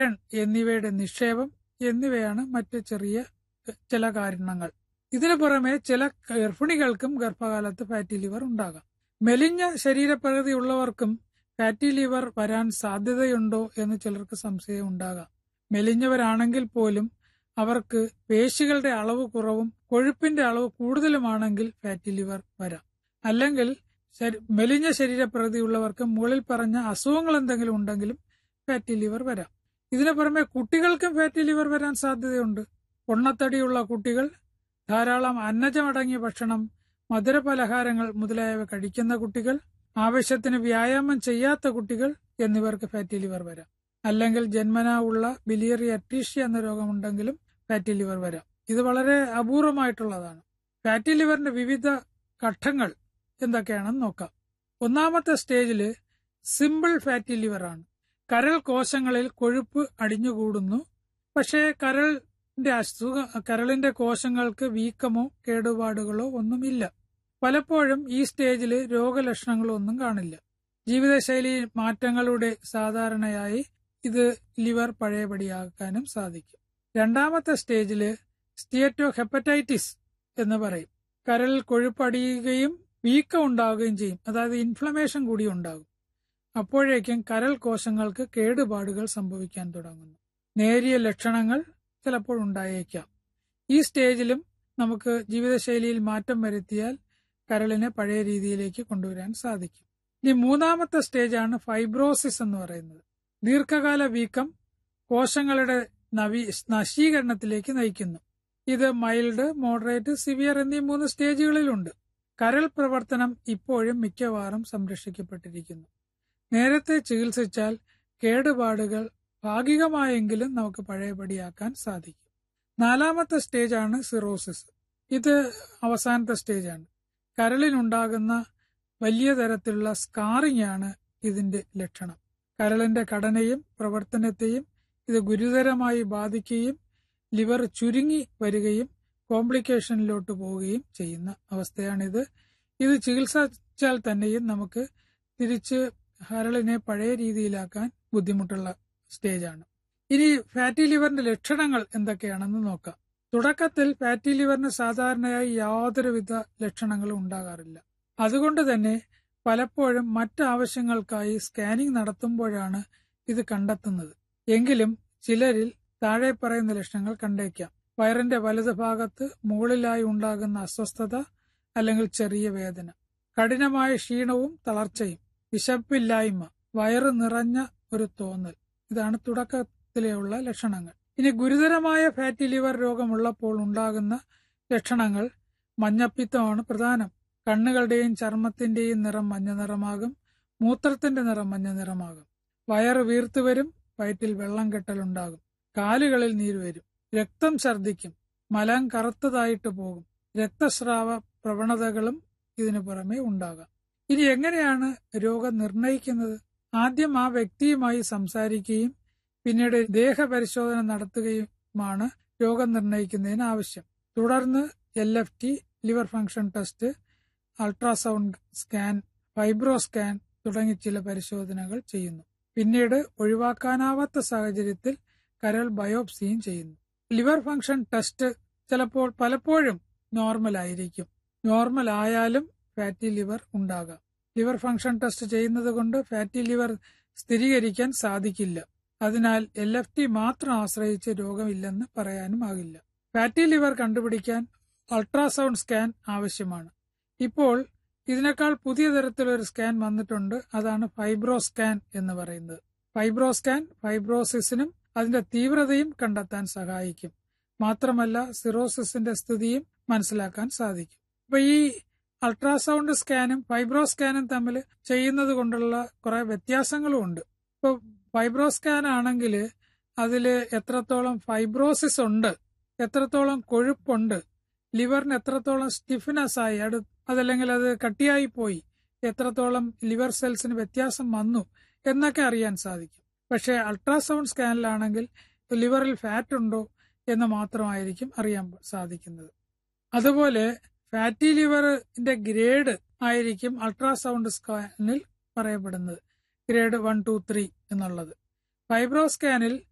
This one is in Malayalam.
അയൺ എന്നിവയുടെ നിക്ഷേപം എന്നിവയാണ് മറ്റ് ചെറിയ ചില കാരണങ്ങൾ ഇതിനു പുറമെ ചില ഗർഭിണികൾക്കും ഗർഭകാലത്ത് ഫാറ്റി ലിവർ ഉണ്ടാകാം മെലിഞ്ഞ ശരീരപ്രകൃതി ഉള്ളവർക്കും ഫാറ്റി ലിവർ വരാൻ സാധ്യതയുണ്ടോ എന്ന് ചിലർക്ക് സംശയം ഉണ്ടാകാം മെലിഞ്ഞവരാണെങ്കിൽ പോലും അവർക്ക് പേശികളുടെ അളവ് കുറവും കൊഴുപ്പിന്റെ അളവ് കൂടുതലുമാണെങ്കിൽ ഫാറ്റി ലിവർ വരാം അല്ലെങ്കിൽ മെലിഞ്ഞ ശരീരപ്രകൃതി ഉള്ളവർക്ക് മുകളിൽ പറഞ്ഞ അസുഖങ്ങൾ എന്തെങ്കിലും ഉണ്ടെങ്കിലും ഫാറ്റി ലിവർ വരാം ഇതിനു പുറമെ കുട്ടികൾക്കും ഫാറ്റി ലിവർ വരാൻ സാധ്യതയുണ്ട് പൊണ്ണത്തടിയുള്ള കുട്ടികൾ ധാരാളം അന്നജമടങ്ങിയ ഭക്ഷണം മധുരപലഹാരങ്ങൾ മുതലായവ കഴിക്കുന്ന കുട്ടികൾ ആവശ്യത്തിന് വ്യായാമം ചെയ്യാത്ത കുട്ടികൾ എന്നിവർക്ക് ഫാറ്റി ലിവർ വരാം അല്ലെങ്കിൽ ജന്മനാ ഉള്ള ബിലിയറി അട്രീഷ്യ എന്ന രോഗമുണ്ടെങ്കിലും ഫാറ്റി ലിവർ വരാം ഇത് വളരെ അപൂർവമായിട്ടുള്ളതാണ് ഫാറ്റി ലിവറിന്റെ വിവിധ ഘട്ടങ്ങൾ എന്തൊക്കെയാണെന്ന് നോക്കാം ഒന്നാമത്തെ സ്റ്റേജില് സിമ്പിൾ ഫാറ്റി ലിവർ ആണ് കരൾ കോശങ്ങളിൽ കൊഴുപ്പ് അടിഞ്ഞുകൂടുന്നു പക്ഷേ കരളിന്റെ അസുഖ കരളിന്റെ കോശങ്ങൾക്ക് വീക്കമോ കേടുപാടുകളോ ഒന്നുമില്ല പലപ്പോഴും ഈ സ്റ്റേജിൽ രോഗലക്ഷണങ്ങളോ ഒന്നും കാണില്ല ജീവിതശൈലി മാറ്റങ്ങളുടെ സാധാരണയായി ഇത് ലിവർ പഴയപടിയാക്കാനും സാധിക്കും രണ്ടാമത്തെ സ്റ്റേജില് സ്റ്റേറ്റോ ഹെപ്പറ്റൈറ്റിസ് എന്ന് പറയും കരളിൽ കൊഴുപ്പടിയുകയും വീക്കം ഉണ്ടാവുകയും ചെയ്യും അതായത് ഇൻഫ്ലമേഷൻ കൂടി ഉണ്ടാകും അപ്പോഴേക്കും കരൾ കോശങ്ങൾക്ക് കേടുപാടുകൾ സംഭവിക്കാൻ തുടങ്ങുന്നു നേരിയ ലക്ഷണങ്ങൾ ചിലപ്പോൾ ഉണ്ടായേക്കാം ഈ സ്റ്റേജിലും നമുക്ക് ജീവിതശൈലിയിൽ മാറ്റം വരുത്തിയാൽ കരളിനെ പഴയ രീതിയിലേക്ക് കൊണ്ടുവരാൻ സാധിക്കും ഇനി മൂന്നാമത്തെ സ്റ്റേജാണ് ഫൈബ്രോസിസ് എന്ന് പറയുന്നത് ദീർഘകാല വീക്കം കോശങ്ങളുടെ നവീ നശീകരണത്തിലേക്ക് നയിക്കുന്നു ഇത് മൈൽഡ് മോഡറേറ്റ് സിവിയർ എന്നീ മൂന്ന് സ്റ്റേജുകളിലുണ്ട് കരൾ പ്രവർത്തനം ഇപ്പോഴും മിക്കവാറും സംരക്ഷിക്കപ്പെട്ടിരിക്കുന്നു നേരത്തെ ചികിത്സിച്ചാൽ കേടുപാടുകൾ ഭാഗികമായെങ്കിലും നമുക്ക് പഴയപടിയാക്കാൻ സാധിക്കും നാലാമത്തെ സ്റ്റേജാണ് സിറോസിസ് ഇത് അവസാനത്തെ സ്റ്റേജാണ് കരളിനുണ്ടാകുന്ന വലിയ തരത്തിലുള്ള സ്കാറിംഗ് ആണ് ഇതിന്റെ ലക്ഷണം കരളിന്റെ ഘടനയും പ്രവർത്തനത്തെയും ഇത് ഗുരുതരമായി ബാധിക്കുകയും ലിവർ ചുരുങ്ങി വരികയും കോംപ്ലിക്കേഷനിലോട്ട് പോവുകയും ചെയ്യുന്ന അവസ്ഥയാണിത് ഇത് ചികിത്സിച്ചാൽ തന്നെയും നമുക്ക് തിരിച്ച് കരളിനെ പഴയ രീതിയിലാക്കാൻ ബുദ്ധിമുട്ടുള്ള സ്റ്റേജാണ് ഇനി ഫാറ്റി ലിവറിന്റെ ലക്ഷണങ്ങൾ എന്തൊക്കെയാണെന്ന് നോക്കാം തുടക്കത്തിൽ ഫാറ്റി ലിവറിന് സാധാരണയായി യാതൊരുവിധ ലക്ഷണങ്ങളും ഉണ്ടാകാറില്ല അതുകൊണ്ട് തന്നെ പലപ്പോഴും മറ്റ് ആവശ്യങ്ങൾക്കായി സ്കാനിംഗ് നടത്തുമ്പോഴാണ് ഇത് കണ്ടെത്തുന്നത് എങ്കിലും ചിലരിൽ താഴെ പറയുന്ന ലക്ഷണങ്ങൾ കണ്ടേക്കാം വയറിന്റെ വലത് ഭാഗത്ത് മുകളിലായി ഉണ്ടാകുന്ന അസ്വസ്ഥത അല്ലെങ്കിൽ ചെറിയ വേദന കഠിനമായ ക്ഷീണവും തളർച്ചയും വിശപ്പില്ലായ്മ വയറ് നിറഞ്ഞ ഒരു തോന്നൽ ഇതാണ് തുടക്കത്തിലെയുള്ള ലക്ഷണങ്ങൾ ഇനി ഗുരുതരമായ ഫാറ്റി ലിവർ രോഗമുള്ളപ്പോൾ ഉണ്ടാകുന്ന ലക്ഷണങ്ങൾ മഞ്ഞപ്പിത്തമാണ് പ്രധാനം കണ്ണുകളുടെയും ചർമ്മത്തിന്റെയും നിറം മഞ്ഞ നിറമാകും മൂത്രത്തിന്റെ നിറം മഞ്ഞ നിറമാകും വയറ് വീർത്തുവരും വയറ്റിൽ വെള്ളം കെട്ടലുണ്ടാകും കാലുകളിൽ നീര് വരും രക്തം ഛർദിക്കും മലം കറുത്തതായിട്ട് പോകും രക്തസ്രാവ പ്രവണതകളും ഇതിനു പുറമെ ഉണ്ടാകാം ഇനി എങ്ങനെയാണ് രോഗം നിർണയിക്കുന്നത് ആദ്യം ആ വ്യക്തിയുമായി സംസാരിക്കുകയും പിന്നീട് ദേഹപരിശോധന നടത്തുകയുമാണ് രോഗം നിർണയിക്കുന്നതിന് ആവശ്യം തുടർന്ന് L F T liver function test ultrasound scan fibroscan തുടങ്ങി ചില പരിശോധനകൾ ചെയ്യുന്നു പിന്നീട് ഒഴിവാക്കാനാവാത്ത സാഹചര്യത്തിൽ കരൾ ബയോപ്സിയും ചെയ്യുന്നു ലിവർ ഫംഗ്ഷൻ ടെസ്റ്റ് ചിലപ്പോൾ പലപ്പോഴും നോർമൽ ആയിരിക്കും നോർമൽ ആയാലും ഫാറ്റി ലിവർ ഉണ്ടാകാം ലിവർ ഫംഗ്ഷൻ ടെസ്റ്റ് ചെയ്യുന്നത് കൊണ്ട് ഫാറ്റി ലിവർ സ്ഥിരീകരിക്കാൻ സാധിക്കില്ല അതിനാൽ എൽ എഫ് ടി മാത്രം ആശ്രയിച്ച് രോഗമില്ലെന്ന് പറയാനും ആകില്ല ഫാറ്റി ലിവർ കണ്ടുപിടിക്കാൻ അൾട്രാസൗണ്ട് സ്കാൻ ആവശ്യമാണ് ഇപ്പോൾ ഇതിനേക്കാൾ പുതിയ തരത്തിലൊരു സ്കാൻ വന്നിട്ടുണ്ട് അതാണ് ഫൈബ്രോ സ്കാൻ എന്ന് പറയുന്നത് ഫൈബ്രോ സ്കാൻ ഫൈബ്രോസിസിനും അതിന്റെ തീവ്രതയും കണ്ടെത്താൻ സഹായിക്കും മാത്രമല്ല സിറോസിസിന്റെ സ്ഥിതിയും മനസ്സിലാക്കാൻ സാധിക്കും അപ്പൊ ഈ അൾട്രാസൗണ്ട് സ്കാനും ഫൈബ്രോ സ്കാനും തമ്മിൽ ചെയ്യുന്നത് കൊണ്ടുള്ള കുറെ വ്യത്യാസങ്ങളും ഉണ്ട് ഇപ്പൊ ഫൈബ്രോ സ്കാൻ ആണെങ്കിൽ അതിൽ എത്രത്തോളം ഫൈബ്രോസിസ് ഉണ്ട് എത്രത്തോളം കൊഴുപ്പുണ്ട് ലിവറിന് എത്രത്തോളം സ്റ്റിഫ്നെസ് ആയി അടു അതല്ലെങ്കിൽ അത് കട്ടിയായി പോയി എത്രത്തോളം ലിവർ സെൽസിന് വ്യത്യാസം വന്നു എന്നൊക്കെ അറിയാൻ സാധിക്കും പക്ഷേ അൾട്രാസൗണ്ട് സ്കാനിലാണെങ്കിൽ ലിവറിൽ ഫാറ്റ് ഉണ്ടോ എന്ന് മാത്രമായിരിക്കും അറിയാൻ സാധിക്കുന്നത് അതുപോലെ ഫാറ്റി ലിവറിന്റെ ഗ്രേഡ് ആയിരിക്കും അൾട്രാസൗണ്ട് സ്കാനിൽ പറയപ്പെടുന്നത് ഗ്രേഡ് വൺ ടു ത്രീ എന്നുള്ളത് ഫൈബ്രോ സ്കാനിൽ